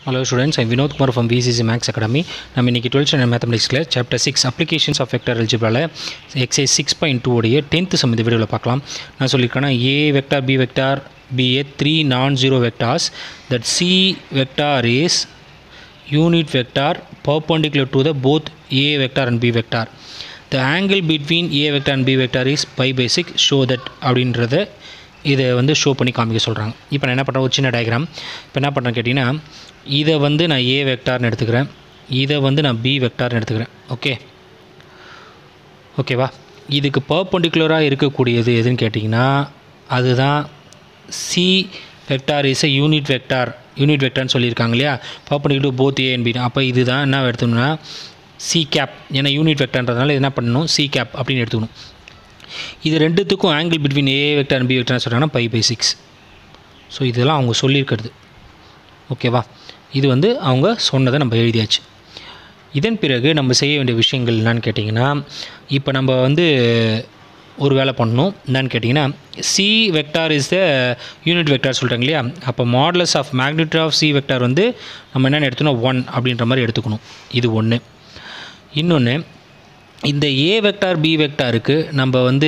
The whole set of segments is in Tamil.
hello students I Vinod Kumar from VCC maths academy நம்ம இன்றைக்கி டுவெல்த் ஸ்டாண்டர்ட் மேத்தமெட்டிக்ஸில் chapter six applications of vector அல்ஜிப்ராவில் எக்ஸைஸ் சிக்ஸ் பாயிண்ட் டூ உடைய டென்த்து சம் இந்த வீடியோவில் பார்க்கலாம் நான் சொல்லியிருக்கேன்னா A vector B vector B A three non zero vectors that C vector is unit vector perpendicular to the both a vector and b vector the angle between a vector and b vector is pi by 6 show that அப்படின்றத இதை வந்து ஷோ பண்ணி காமிக்க சொல்கிறாங்க இப்போ நான் என்ன பண்ணுறேன் ஒரு சின்ன டயக்ராம் இப்போ என்ன பண்ணுறேன் கேட்டிங்கன்னா இதை வந்து நான் ஏ வெக்டார்னு எடுத்துக்கிறேன் இதை வந்து நான் பி வெக்டார்னு எடுத்துக்கிறேன் ஓகே ஓகேவா இதுக்கு பர்பண்டிகுலராக இருக்கக்கூடியது எதுன்னு கேட்டிங்கன்னா அதுதான் C vector is a unit vector unit வெக்டார்னு சொல்லியிருக்காங்க இல்லையா perpendicular both A and B அப்போ இதுதான் என்ன எடுத்தோம்னா சி கேப் ஏன்னா யூனிட் வெக்டார்ன்றதுனால இது என்ன பண்ணணும் சி கேப் அப்படின்னு எடுத்துக்கணும் இது ரெண்டுத்துக்கும் angle between A vector and B வெக்டார்னு சொல்கிறாங்கன்னா பை பை சிக்ஸ் ஸோ இதெல்லாம் அவங்க சொல்லியிருக்கிறது ஓகேவா இது வந்து அவங்க சொன்னதை நம்ம எழுதியாச்சு இதன் பிறகு நம்ம செய்ய வேண்டிய விஷயங்கள் என்னன்னு கேட்டிங்கன்னா இப்போ நம்ம வந்து ஒரு வேலை பண்ணணும் என்னன்னு கேட்டிங்கன்னா C vector is the unit vector சொல்கிறாங்க இல்லையா அப்போ modulus of magnitude of C vector வந்து நம்ம என்னென்னு எடுத்துக்கணும் ஒன் அப்படின்ற மாதிரி எடுத்துக்கணும் இது ஒன்று இன்னொன்று இந்த ஏ வெக்டார் பி வெக்டாருக்கு நம்ம வந்து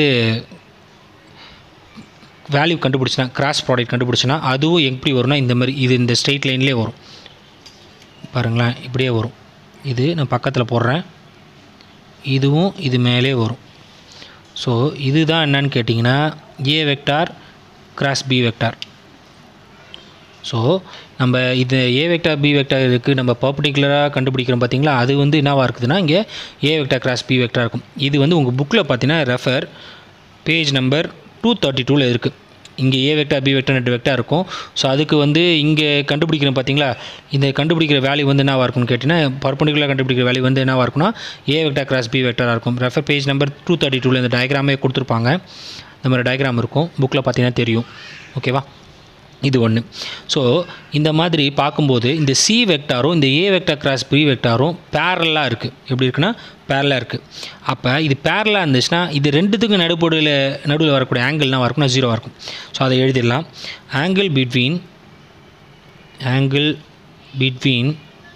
வேல்யூ கண்டுபிடிச்சினா கிராஸ் ப்ராடக்ட் கண்டுபிடிச்சினா அதுவும் எப்படி வரும்னா இந்த மாதிரி இது இந்த ஸ்ட்ரெயிட் லைன்லேயே வரும் பாருங்களேன் இப்படியே வரும் இது நான் பக்கத்தில் போடுறேன் இதுவும் இது மேலே வரும் ஸோ இதுதான் என்னன்னு கேட்டிங்கன்னா A vector cross B vector so நம்ம இது ஏ வெக்டார் பி வெக்டார் இருக்குது நம்ம பர்படிகுலராக கண்டுபிடிக்கிறோம் பார்த்தீங்களா அது வந்து என்னவாக இருக்குதுன்னா இங்கே A vector cross B vector இருக்கும் இது வந்து உங்கள் புக்கில் பார்த்தீங்கன்னா refer page number two thirty டூவில் இருக்குது இங்கே ஏ வெக்டார் பி வெக்டார் ரெண்டு வெக்டார் இருக்கும் ஸோ அதுக்கு வந்து இங்கே கண்டுபிடிக்கிறோம் பார்த்தீங்களா இந்த கண்டுபிடிக்கிற வேல்யூ வந்து என்னவாக இருக்கும்னு கேட்டிங்கன்னா பர்பண்டிகுலர் கண்டுபிடிக்கிற வேல்யூ வந்து என்னவாக இருக்கும்னா ஏ வெக்டார் கிராஸ் பி வெக்டாராக இருக்கும் refer page number two thirty டூவில் இந்த டயக்ராமே கொடுத்துருப்பாங்க இந்த மாதிரி டயக்ராம் இருக்கும் புக்கில் பார்த்தீங்கன்னா தெரியும் ஓகேவா இது ஒன்று ஸோ இந்த மாதிரி பார்க்கும்போது இந்த சி வெக்டாரும் இந்த ஏ வெக்டார் கிராஸ் பி வெக்டாரும் பேரலாக இருக்குது எப்படி இருக்குன்னா பேரலாக இருக்குது அப்போ இது பேரலாக இருந்துச்சுன்னா இது ரெண்டுத்துக்கும் நடுப்பொடியில் நடுவில் வரக்கூடிய ஆங்கிள்னால் இருக்கும்னா ஜீரோவாக இருக்கும் ஸோ அதை எழுதிடலாம் angle between angle between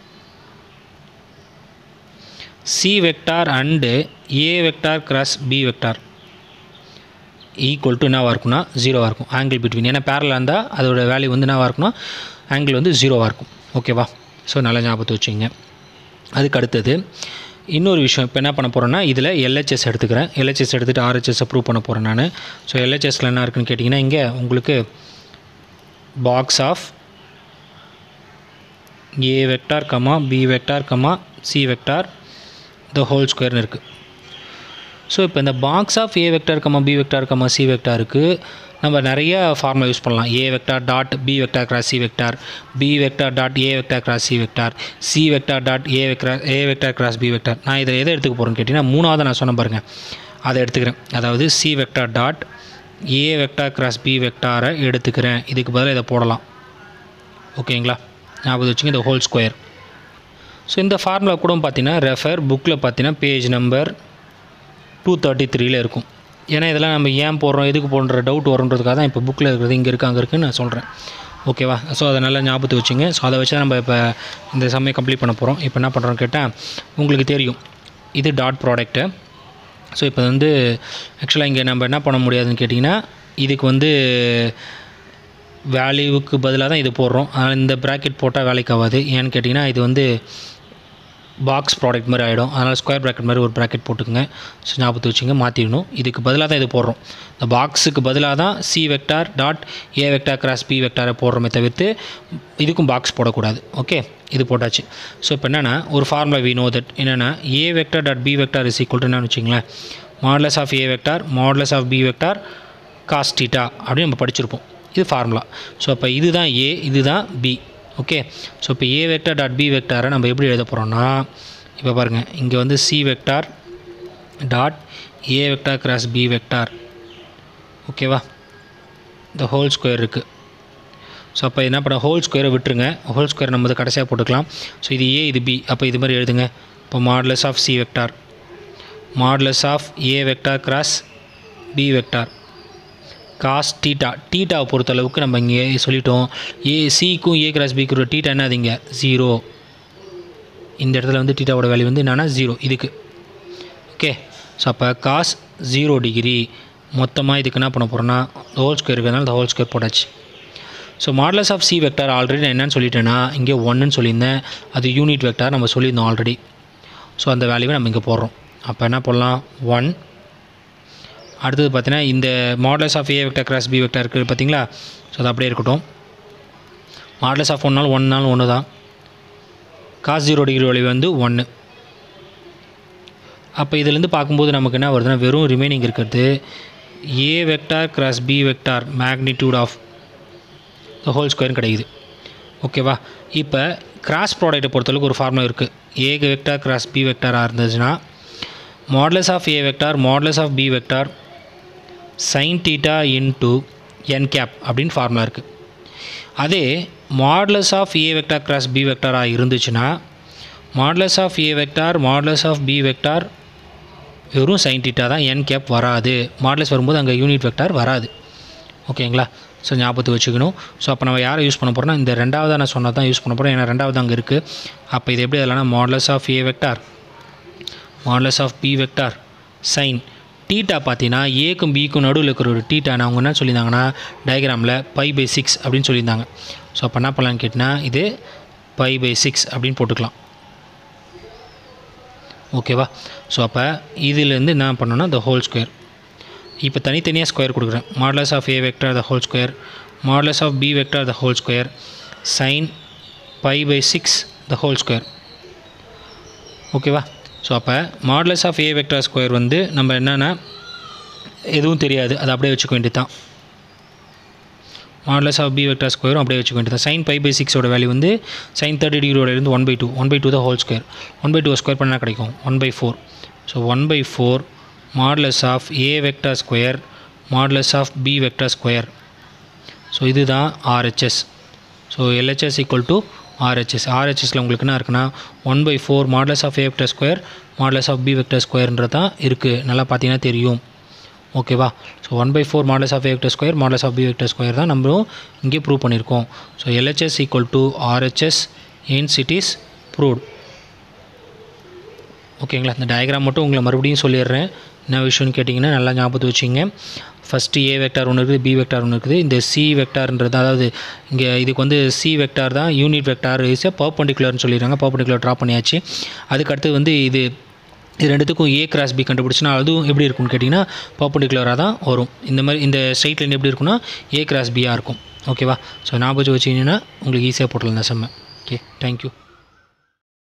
C vector and A vector cross B vector equal to என்னவாக இருக்கும்னா ஜீரோவாக இருக்கும் ஆங்கிள் பிட்வீன் ஏன்னா பேரலாக இருந்தால் அதோட வேல்யூ வந்து என்னவாக இருக்கும்னா ஆங்கிள் வந்து ஜீரோவாக இருக்கும் ஓகேவா ஸோ நல்லா ஞாபகத்தை வச்சுங்க அதுக்கு அடுத்தது இன்னொரு விஷயம் இப்போ என்ன பண்ண போகிறேன்னா இதில் எல்ஹெச்எஸ் எடுத்துக்கிறேன் எல்ஹெச்எஸ் எடுத்துகிட்டு ஆர்ஹெச்எஸ் ப்ரூவ் பண்ண போகிறேன் நான் ஸோ எல்ஹெச்எஸில் என்ன இருக்குன்னு கேட்டிங்கன்னா இங்கே உங்களுக்கு box of A vector comma B vector comma C vector the whole ஸ்கொயர்னு இருக்குது ஸோ இப்போ இந்த box of A vector comma B vector comma C வெக்டாருக்கு நம்ம நிறைய ஃபார்முலா யூஸ் பண்ணலாம் A vector dot B vector cross C vector B vector dot A vector cross C vector C vector dot A vector A vector cross B vector நான் இதை எதை எடுத்துக்க போகிறேன்னு கேட்டிங்கன்னா மூணாவது நான் சொன்ன பாருங்கள் அதை எடுத்துக்கிறேன் அதாவது C vector dot A vector cross B வெக்டாரை எடுத்துக்கிறேன் இதுக்கு பதிலாக இதை போடலாம் ஓகேங்களா ஞாபகம் வச்சுங்க இந்த ஹோல் ஸ்கொயர் ஸோ இந்த ஃபார்முலா கூட பார்த்தீங்கன்னா ரெஃபர் புக்கில் பார்த்தீங்கன்னா பேஜ் நம்பர் டூ தேர்ட்டி த்ரீல இருக்கும் ஏன்னா இதெல்லாம் நம்ம ஏன் போடுறோம் எதுக்கு போடுற டவுட் வருன்றதுக்காக தான் இப்போ புக்கில் இருக்கிறது இங்கே இருக்குது அங்கே இருக்குன்னு நான் சொல்கிறேன் ஓகேவா ஸோ அதை நல்லா ஞாபகத்தை வச்சுங்க ஸோ அதை வச்சு தான் நம்ம இப்போ இந்த சமயம் கம்ப்ளீட் பண்ண போகிறோம் இப்போ என்ன பண்ணுறோன்னு கேட்டால் உங்களுக்கு தெரியும் இது டாட் ப்ராடக்ட்டு ஸோ இப்போ வந்து ஆக்சுவலாக இங்கே நம்ம என்ன பண்ண முடியாதுன்னு கேட்டிங்கன்னா இதுக்கு வந்து வேல்யூவுக்கு பதிலாக தான் இது போடுறோம் அதனால் இந்த ப்ராக்கெட் போட்டால் வேலைக்கு ஆகாது ஏன்னு கேட்டிங்கன்னா இது வந்து பாக்ஸ் ப்ராடக்ட் மாதிரி ஆகிடும் அதனால் ஸ்கொயர் ப்ராக்கெட் மாதிரி ஒரு ப்ராக்கெட் போட்டுக்கோங்க ஸோ ஞாபகத்தை வச்சுங்க மாற்றிடணும் இதுக்கு பதிலாக தான் இது போடுறோம் இந்த பாக்ஸுக்கு பதிலாக தான் C vector dot A vector cross B வெக்டாரை போடுறோமே தவிர்த்து இதுக்கும் பாக்ஸ் போடக்கூடாது ஓகே இது போட்டாச்சு ஸோ இப்போ என்னென்னா ஒரு ஃபார்முலா வி நோ தட் என்னென்னா A vector dot B vector is equal to என்னன்னு வச்சிங்களேன் modulus of A vector modulus of B vector cos theta அப்படின்னு நம்ம படிச்சிருப்போம் இது ஃபார்முலா ஸோ அப்போ இதுதான் ஏ இதுதான் பி ஓகே ஸோ இப்போ ஏ வெக்டார் டாட் பி வெக்டாரை நம்ம எப்படி எழுத போகிறோம்னா இப்போ பாருங்கள் இங்கே வந்து C vector dot A vector cross B vector ஓகேவா இந்த ஹோல் ஸ்கொயர் இருக்குது ஸோ அப்போ என்ன பண்ண ஹோல் ஸ்கொயரை விட்டுருங்க ஹோல் ஸ்கொயர் நம்ம வந்து கடைசியாக போட்டுக்கலாம் ஸோ இது ஏ இது பி அப்போ இது மாதிரி எழுதுங்க இப்போ modulus of C vector modulus of A vector cross B vector cos theta டீட்டாவை பொறுத்தளவுக்கு நம்ம இங்கே சொல்லிட்டோம் ஏ சிக்கும் ஏ கிராஸ் பிக்கு டீட்டா என்ன அதுங்க ஜீரோ இந்த இடத்துல வந்து டீட்டாவோட வேல்யூ வந்து என்னென்னா ஜீரோ இதுக்கு ஓகே ஸோ அப்போ காஸ் ஜீரோ டிகிரி மொத்தமாக இதுக்கு என்ன பண்ண போகிறோன்னா ஹோல் ஸ்கொயர் இருக்கிறதுனால ஹோல் ஸ்கொயர் போட்டாச்சு so modulus of C vector already நான் என்னன்னு சொல்லிட்டேன்னா இங்கே ஒன்றுன்னு சொல்லியிருந்தேன் அது யூனிட் வெக்டார் நம்ம சொல்லியிருந்தோம் ஆல்ரெடி ஸோ அந்த வேல்யூவை நம்ம இங்கே போடுறோம் அப்போ என்ன பண்ணலாம் ஒன் அடுத்தது பார்த்தீங்கன்னா இந்த modulus of A vector cross B vector இருக்குது பார்த்தீங்களா ஸோ அது அப்படியே இருக்கட்டும் மாடலஸ் ஆஃப் ஒன்னால் ஒன்னால் ஒன்று தான் காஸ் ஜீரோ டிகிரி வளைவு வந்து ஒன்று அப்போ இதுலேருந்து பார்க்கும்போது நமக்கு என்ன வருதுன்னா வெறும் ரிமைனிங் இருக்கிறது A vector cross B vector magnitude of the whole ஸ்கொயர்னு கிடைக்குது ஓகேவா இப்போ கிராஸ் ப்ராடக்ட்டை பொறுத்தளவுக்கு ஒரு ஃபார்முலா இருக்குது ஏ வெக்டார் கிராஸ் பி வெக்டாராக இருந்துச்சுன்னா modulus of A vector modulus of B vector sine theta into N cap அப்படின்னு ஃபார்முலா இருக்குது அதே modulus of A vector cross B வெக்டாராக இருந்துச்சுன்னா modulus of A vector modulus of B vector வெறும் சைன் டீட்டா தான் என் கேப் வராது மாடலஸ் வரும்போது அங்கே யூனிட் வெக்டார் வராது ஓகேங்களா ஸோ ஞாபகத்தை வச்சுக்கணும் ஸோ அப்போ நம்ம யாரை யூஸ் பண்ண போகிறோம்னா இந்த ரெண்டாவது நான் சொன்னது தான் யூஸ் பண்ண போகிறோம் ஏன்னா ரெண்டாவது அங்கே இருக்குது அப்போ இது எப்படி அதெல்லாம் modulus of A vector modulus of B vector sine theta பார்த்தீங்கன்னா ஏக்கும் பிக்கும் நடுவில் இருக்கிற ஒரு டீட்டா அவங்க என்ன சொல்லியிருந்தாங்கன்னா டயக்ராமில் பை பை சிக்ஸ் அப்படின்னு சொல்லியிருந்தாங்க ஸோ அப்போ என்ன பண்ணலான்னு கேட்டிங்கன்னா இது பை பை சிக்ஸ் அப்படின்னு போட்டுக்கலாம் ஓகேவா ஸோ அப்போ இதுலேருந்து என்ன பண்ணோன்னா த ஹோல் ஸ்கொயர் இப்போ தனித்தனியாக ஸ்கொயர் கொடுக்குறேன் modulus of A vector the whole square modulus of B vector the whole square sine pi by six the whole square ஓகேவா ஸோ அப்போ modulus of A vector square வந்து நம்ம என்னென்னா எதுவும் தெரியாது அதை அப்படியே வச்சுக்க வேண்டியது தான் மாடலஸ் ஆஃப் பி வெக்டார் ஸ்கொயரும் அப்படியே வச்சுக்க வேண்டியது சைன் பை பை சிக்ஸோட வேல்யூ வந்து சைன் தேர்ட்டி டிகிரியோடலேருந்து one by two one by two தான் whole square one by two square பண்ணால் கிடைக்கும் one by four so one by four modulus of A vector square modulus of B vector square so இதுதான் RHS so LHS equal to RHS ஆர்ஹெச்எஸில் உங்களுக்கு என்ன இருக்குன்னா one by four modulus of A vector square modulus of B vector ஸ்கொயர்ன்றது தான் இருக்குது நல்லா பார்த்தீங்கன்னா தெரியும் ஓகேவா so one by four modulus of A vector square modulus of B vector square தான் நம்ம இங்கே ப்ரூவ் பண்ணியிருக்கோம் so LHS equal to RHS hence it is proved ஓகேங்களா இந்த டயக்ராம் மட்டும் உங்களை மறுபடியும் சொல்லிடுறேன் என்ன விஷயம்னு கேட்டிங்கன்னா நல்லா ஞாபகத்து வச்சுங்க ஃபஸ்ட்டு ஏ வெக்டார் ஒன்று இருக்குது பி வெக்டார் ஒன்று இருக்குது இந்த சி வெக்டார்ன்றது அதாவது இங்கே இதுக்கு வந்து சி வெக்டார் தான் யூனிட் வெக்டார் இஸ் எ பர்பண்டிகுலர்னு சொல்லிடுறாங்க பர்பண்டிகுலர் ட்ரா பண்ணியாச்சு அதுக்கு அடுத்து வந்து இது இது ரெண்டுத்துக்கும் ஏ கிராஸ் பி கண்டுபிடிச்சினா அதுவும் எப்படி இருக்கும்னு கேட்டிங்கன்னா பர்பண்டிகுலராக தான் வரும் இந்த மாதிரி இந்த ஸ்ட்ரைட் லைன் எப்படி இருக்குன்னா ஏ கிராஸ் பியாக இருக்கும் ஓகேவா ஸோ ஞாபகம் வச்சிங்கன்னா உங்களுக்கு ஈஸியாக போட்டுடலாம் இந்த செம்ம ஓகே தேங்க்யூ